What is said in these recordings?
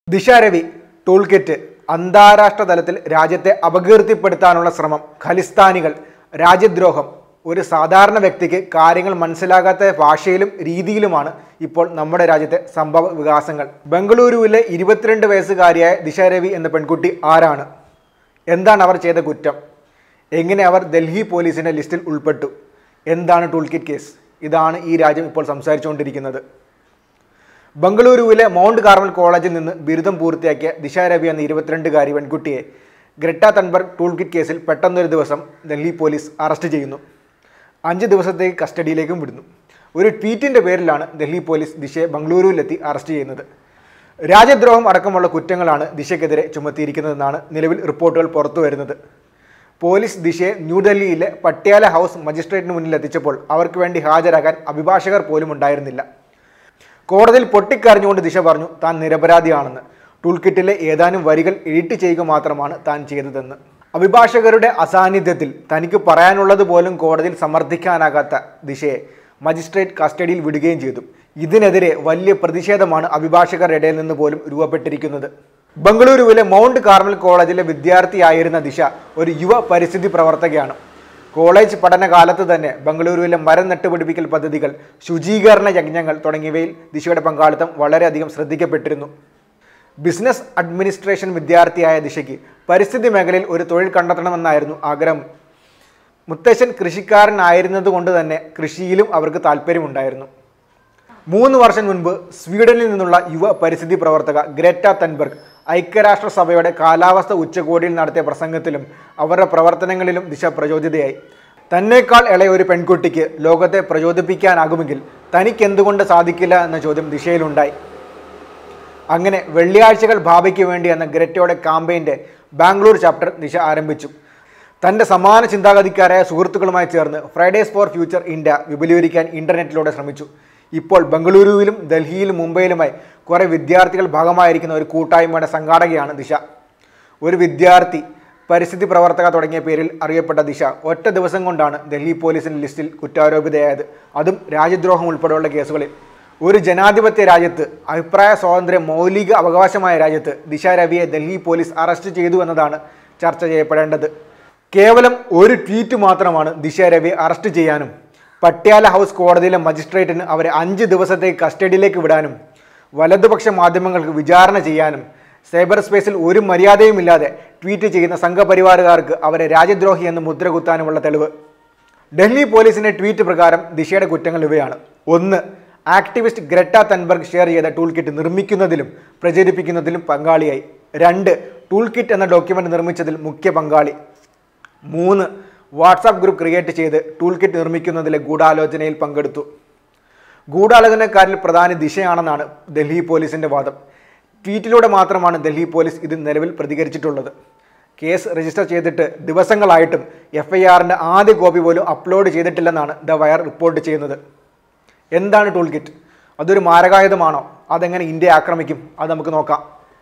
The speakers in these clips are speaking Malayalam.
ദിശ രവി ടൂൾ കിറ്റ് അന്താരാഷ്ട്ര തലത്തിൽ രാജ്യത്തെ അപകീർത്തിപ്പെടുത്താനുള്ള ശ്രമം ഖലിസ്ഥാനികൾ രാജ്യദ്രോഹം ഒരു സാധാരണ വ്യക്തിക്ക് കാര്യങ്ങൾ മനസ്സിലാകാത്ത ഭാഷയിലും രീതിയിലുമാണ് ഇപ്പോൾ നമ്മുടെ രാജ്യത്തെ സംഭവ വികാസങ്ങൾ ബംഗളൂരുവിലെ ഇരുപത്തിരണ്ട് വയസ്സുകാരിയായ ദിശ രവി എന്ന പെൺകുട്ടി ആരാണ് എന്താണ് അവർ ചെയ്ത കുറ്റം എങ്ങനെ അവർ ഡൽഹി പോലീസിന്റെ ലിസ്റ്റിൽ ഉൾപ്പെട്ടു എന്താണ് ടൂൾ കിറ്റ് കേസ് ഇതാണ് ഈ രാജ്യം ഇപ്പോൾ സംസാരിച്ചുകൊണ്ടിരിക്കുന്നത് ബംഗളൂരുവിലെ മൗണ്ട് കാർമൽ കോളേജിൽ നിന്ന് ബിരുദം പൂർത്തിയാക്കിയ ദിശ രവി എന്ന ഇരുപത്തിരണ്ടുകാരി പെൺകുട്ടിയെ ഗ്രറ്റ തൻബർഗ് ടൂൾ കിറ്റ് കേസിൽ പെട്ടെന്നൊരു ദിവസം ഡൽഹി പോലീസ് അറസ്റ്റ് ചെയ്യുന്നു അഞ്ച് ദിവസത്തേക്ക് കസ്റ്റഡിയിലേക്കും വിടുന്നു ഒരു ട്വീറ്റിൻ്റെ പേരിലാണ് ഡൽഹി പോലീസ് ദിശയെ ബംഗളൂരുവിലെത്തി അറസ്റ്റ് ചെയ്യുന്നത് രാജ്യദ്രോഹം അടക്കമുള്ള കുറ്റങ്ങളാണ് ദിശയ്ക്കെതിരെ ചുമത്തിയിരിക്കുന്നതെന്നാണ് നിലവിൽ റിപ്പോർട്ടുകൾ പുറത്തു വരുന്നത് പോലീസ് ദിശയെ ന്യൂഡൽഹിയിലെ പട്യാല ഹൗസ് മജിസ്ട്രേറ്റിന് മുന്നിൽ എത്തിച്ചപ്പോൾ അവർക്ക് വേണ്ടി ഹാജരാകാൻ അഭിഭാഷകർ പോലും ഉണ്ടായിരുന്നില്ല കോടതിയിൽ പൊട്ടിക്കരഞ്ഞുകൊണ്ട് ദിശ പറഞ്ഞു താൻ നിരപരാധിയാണെന്ന് ടൂൾ കിറ്റിലെ ഏതാനും വരികൾ എഡിറ്റ് ചെയ്യുക മാത്രമാണ് താൻ ചെയ്തതെന്ന് അഭിഭാഷകരുടെ അസാന്നിധ്യത്തിൽ തനിക്ക് പറയാനുള്ളത് പോലും കോടതിയിൽ സമർത്ഥിക്കാനാകാത്ത ദിശയെ മജിസ്ട്രേറ്റ് കസ്റ്റഡിയിൽ വിടുകയും ചെയ്തു ഇതിനെതിരെ വലിയ പ്രതിഷേധമാണ് അഭിഭാഷകരുടെ ഇടയിൽ നിന്ന് പോലും രൂപപ്പെട്ടിരിക്കുന്നത് ബംഗളൂരുവിലെ മൗണ്ട് കാർമൽ കോളേജിലെ വിദ്യാർത്ഥിയായിരുന്ന ദിശ ഒരു യുവ പരിസ്ഥിതി പ്രവർത്തകയാണ് കോളേജ് പഠനകാലത്ത് തന്നെ ബംഗളൂരുവിലെ മരം നട്ടുപിടിപ്പിക്കൽ പദ്ധതികൾ ശുചീകരണ യജ്ഞങ്ങൾ തുടങ്ങിയവയിൽ ദിശയുടെ പങ്കാളിത്തം വളരെയധികം ശ്രദ്ധിക്കപ്പെട്ടിരുന്നു ബിസിനസ് അഡ്മിനിസ്ട്രേഷൻ വിദ്യാർത്ഥിയായ ദിശയ്ക്ക് പരിസ്ഥിതി മേഖലയിൽ ഒരു തൊഴിൽ കണ്ടെത്തണമെന്നായിരുന്നു ആഗ്രഹം മുത്തശ്ശൻ കൃഷിക്കാരനായിരുന്നത് കൊണ്ട് തന്നെ കൃഷിയിലും അവർക്ക് താല്പര്യമുണ്ടായിരുന്നു മൂന്ന് വർഷം മുൻപ് സ്വീഡനിൽ നിന്നുള്ള യുവ പരിസ്ഥിതി പ്രവർത്തക ഗ്രേറ്റ തൻബർഗ് ഐക്യരാഷ്ട്രസഭയുടെ കാലാവസ്ഥ ഉച്ചകോടിയിൽ നടത്തിയ പ്രസംഗത്തിലും അവരുടെ പ്രവർത്തനങ്ങളിലും ദിശ പ്രചോദിതയായി തന്നേക്കാൾ ഇളയ ഒരു പെൺകുട്ടിക്ക് ലോകത്തെ പ്രചോദിപ്പിക്കാനാകുമെങ്കിൽ തനിക്ക് എന്തുകൊണ്ട് സാധിക്കില്ല എന്ന ചോദ്യം ദിശയിലുണ്ടായി അങ്ങനെ വെള്ളിയാഴ്ചകൾ ഭാവിക്ക് വേണ്ടി എന്ന ഗ്രറ്റയുടെ കാമ്പയിൻ്റെ ബാംഗ്ലൂർ ചാപ്റ്റർ ദിശ ആരംഭിച്ചു തൻ്റെ സമാന ചിന്താഗതിക്കാരായ സുഹൃത്തുക്കളുമായി ചേർന്ന് ഫ്രൈഡേസ് ഫോർ ഫ്യൂച്ചർ ഇന്ത്യ വിപുലീകരിക്കാൻ ഇൻ്റർനെറ്റിലൂടെ ശ്രമിച്ചു ഇപ്പോൾ ബംഗളൂരുവിലും ഡൽഹിയിലും മുംബൈയിലുമായി കുറേ വിദ്യാർത്ഥികൾ ഭാഗമായിരിക്കുന്ന ഒരു കൂട്ടായ്മയുടെ സംഘാടകയാണ് ദിശ ഒരു വിദ്യാർത്ഥി പരിസ്ഥിതി പ്രവർത്തക തുടങ്ങിയ പേരിൽ അറിയപ്പെട്ട ദിശ ഒറ്റ ദിവസം കൊണ്ടാണ് ഡൽഹി പോലീസിന്റെ ലിസ്റ്റിൽ കുറ്റാരോപിതയായത് അതും രാജ്യദ്രോഹം ഉൾപ്പെടെയുള്ള കേസുകളിൽ ഒരു ജനാധിപത്യ രാജ്യത്ത് അഭിപ്രായ സ്വാതന്ത്ര്യം മൗലിക അവകാശമായ രാജ്യത്ത് ദിശ രവിയെ ഡൽഹി പോലീസ് അറസ്റ്റ് ചെയ്തു എന്നതാണ് ചർച്ച ചെയ്യപ്പെടേണ്ടത് കേവലം ഒരു ട്വീറ്റ് മാത്രമാണ് ദിശ രവിയെ അറസ്റ്റ് ചെയ്യാനും പട്യാല ഹൗസ് കോടതിയിലെ മജിസ്ട്രേറ്റിന് അവരെ അഞ്ച് ദിവസത്തേക്ക് കസ്റ്റഡിയിലേക്ക് വിടാനും വലതുപക്ഷ മാധ്യമങ്ങൾക്ക് വിചാരണ ചെയ്യാനും സൈബർ സ്പേസിൽ ഒരു മര്യാദയുമില്ലാതെ ട്വീറ്റ് ചെയ്യുന്ന സംഘപരിവാറുകാർക്ക് അവരെ രാജ്യദ്രോഹി എന്ന് മുദ്ര കുത്താനുമുള്ള തെളിവ് ഡൽഹി പോലീസിന്റെ ട്വീറ്റ് പ്രകാരം ദിശയുടെ കുറ്റങ്ങൾ ഇവയാണ് ഒന്ന് ആക്ടിവിസ്റ്റ് ഗ്രറ്റ തൻബർഗ് ഷെയർ ചെയ്ത ടൂൾ കിറ്റ് നിർമ്മിക്കുന്നതിലും പ്രചരിപ്പിക്കുന്നതിലും പങ്കാളിയായി രണ്ട് ടൂൾ കിറ്റ് എന്ന ഡോക്യുമെന്റ് നിർമ്മിച്ചതിൽ മുഖ്യ പങ്കാളി മൂന്ന് വാട്സാപ്പ് ഗ്രൂപ്പ് ക്രിയേറ്റ് ചെയ്ത് ടൂൾ കിറ്റ് നിർമ്മിക്കുന്നതിലെ ഗൂഢാലോചനയിൽ പങ്കെടുത്തു ഗൂഢാലോചനക്കാരിൽ പ്രധാന ദിശയാണെന്നാണ് ഡൽഹി പോലീസിന്റെ വാദം ട്വീറ്റിലൂടെ മാത്രമാണ് ഡൽഹി പോലീസ് ഇത് നിലവിൽ പ്രതികരിച്ചിട്ടുള്ളത് കേസ് രജിസ്റ്റർ ചെയ്തിട്ട് ദിവസങ്ങളായിട്ടും എഫ് ഐ ആറിൻ്റെ ആദ്യ കോപ്പി പോലും അപ്ലോഡ് ചെയ്തിട്ടില്ലെന്നാണ് ദ വയർ റിപ്പോർട്ട് ചെയ്യുന്നത് എന്താണ് ടൂൾ കിറ്റ് അതൊരു മാരകായുധമാണോ അതെങ്ങനെ ഇന്ത്യ ആക്രമിക്കും അത് നമുക്ക് നോക്കാം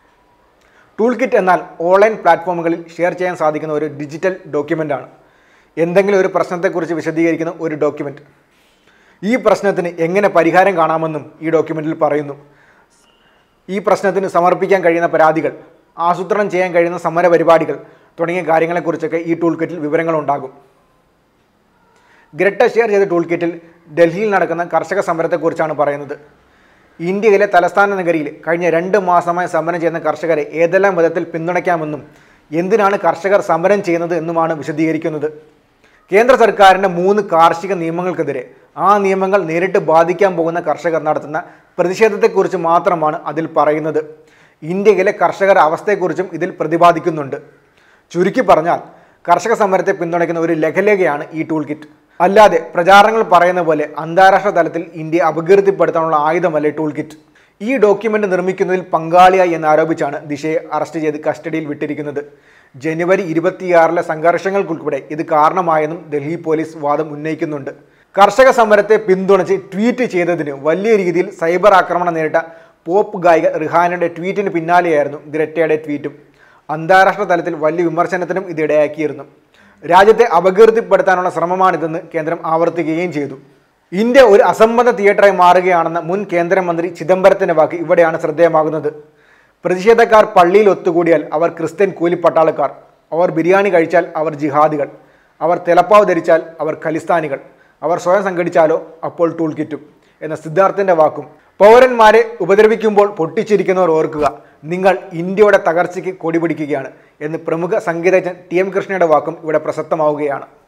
ടൂൾ കിറ്റ് എന്നാൽ ഓൺലൈൻ പ്ലാറ്റ്ഫോമുകളിൽ ഷെയർ ചെയ്യാൻ സാധിക്കുന്ന ഒരു ഡിജിറ്റൽ ഡോക്യുമെൻ്റാണ് എന്തെങ്കിലും ഒരു പ്രശ്നത്തെക്കുറിച്ച് വിശദീകരിക്കുന്ന ഒരു ഡോക്യുമെൻ്റ് ഈ പ്രശ്നത്തിന് എങ്ങനെ പരിഹാരം കാണാമെന്നും ഈ ഡോക്യുമെൻറ്റിൽ പറയുന്നു ഈ പ്രശ്നത്തിന് സമർപ്പിക്കാൻ കഴിയുന്ന പരാതികൾ ആസൂത്രണം ചെയ്യാൻ കഴിയുന്ന സമര പരിപാടികൾ തുടങ്ങിയ കാര്യങ്ങളെക്കുറിച്ചൊക്കെ ഈ ടൂൾ കിറ്റിൽ വിവരങ്ങളുണ്ടാകും ഗ്രട്ട ഷെയർ ചെയ്ത ടൂൾ കിറ്റിൽ ഡൽഹിയിൽ നടക്കുന്ന കർഷക സമരത്തെക്കുറിച്ചാണ് പറയുന്നത് ഇന്ത്യയിലെ തലസ്ഥാന നഗരിയിൽ കഴിഞ്ഞ രണ്ട് മാസമായി സമരം ചെയ്യുന്ന കർഷകരെ ഏതെല്ലാം വിധത്തിൽ പിന്തുണയ്ക്കാമെന്നും എന്തിനാണ് കർഷകർ സമരം ചെയ്യുന്നത് എന്നുമാണ് വിശദീകരിക്കുന്നത് കേന്ദ്ര സർക്കാരിൻ്റെ മൂന്ന് കാർഷിക നിയമങ്ങൾക്കെതിരെ ആ നിയമങ്ങൾ നേരിട്ട് ബാധിക്കാൻ പോകുന്ന കർഷകർ നടത്തുന്ന പ്രതിഷേധത്തെക്കുറിച്ച് മാത്രമാണ് അതിൽ പറയുന്നത് ഇന്ത്യയിലെ കർഷകർ അവസ്ഥയെക്കുറിച്ചും ഇതിൽ പ്രതിപാദിക്കുന്നുണ്ട് ചുരുക്കി പറഞ്ഞാൽ കർഷക സമരത്തെ പിന്തുണയ്ക്കുന്ന ഒരു ലഘലേഖയാണ് ഈ ടൂൾ കിറ്റ് അല്ലാതെ പ്രചാരണങ്ങൾ പറയുന്ന പോലെ അന്താരാഷ്ട്ര തലത്തിൽ ഇന്ത്യയെ അപകീർത്തിപ്പെടുത്താനുള്ള ആയുധമല്ല ടൂൾ കിറ്റ് ഈ ഡോക്യുമെന്റ് നിർമ്മിക്കുന്നതിൽ പങ്കാളിയായി എന്നാരോപിച്ചാണ് ദിശയെ അറസ്റ്റ് ചെയ്ത് കസ്റ്റഡിയിൽ വിട്ടിരിക്കുന്നത് ജനുവരി ഇരുപത്തിയാറിലെ സംഘർഷങ്ങൾക്കുൾപ്പെടെ ഇത് കാരണമായെന്നും ഡൽഹി പോലീസ് വാദം ഉന്നയിക്കുന്നുണ്ട് കർഷക സമരത്തെ പിന്തുണച്ച് ട്വീറ്റ് ചെയ്തതിന് വലിയ രീതിയിൽ സൈബർ ആക്രമണം നേരിട്ട പോപ്പ് ഗായിക റിഹാനയുടെ ട്വീറ്റിന് പിന്നാലെയായിരുന്നു ഗ്രറ്റയുടെ ട്വീറ്റും അന്താരാഷ്ട്ര തലത്തിൽ വലിയ വിമർശനത്തിനും ഇത് ഇടയാക്കിയിരുന്നു രാജ്യത്തെ അപകീർത്തിപ്പെടുത്താനുള്ള ശ്രമമാണിതെന്ന് കേന്ദ്രം ആവർത്തിക്കുകയും ചെയ്തു ഇന്ത്യ ഒരു അസംബന്ധ തിയേറ്ററായി മാറുകയാണെന്ന മുൻ കേന്ദ്രമന്ത്രി ചിദംബരത്തിന്റെ വാക്ക് ഇവിടെയാണ് ശ്രദ്ധേയമാകുന്നത് പ്രതിഷേധക്കാർ പള്ളിയിൽ ഒത്തുകൂടിയാൽ അവർ ക്രിസ്ത്യൻ കൂലിപ്പട്ടാളക്കാർ അവർ ബിരിയാണി കഴിച്ചാൽ അവർ ജിഹാദികൾ അവർ തിലപ്പാവ് ധരിച്ചാൽ അവർ ഖലിസ്ഥാനികൾ അവർ സ്വയം സംഘടിച്ചാലോ അപ്പോൾ ടൂൾ കിറ്റും എന്ന സിദ്ധാർത്ഥന്റെ വാക്കും പൗരന്മാരെ ഉപദ്രവിക്കുമ്പോൾ പൊട്ടിച്ചിരിക്കുന്നവർ ഓർക്കുക നിങ്ങൾ ഇന്ത്യയുടെ തകർച്ചയ്ക്ക് കൊടി പിടിക്കുകയാണ് എന്ന് പ്രമുഖ സംഗീതജ്ഞൻ ടി എം കൃഷ്ണയുടെ വാക്കും ഇവിടെ പ്രസക്തമാവുകയാണ്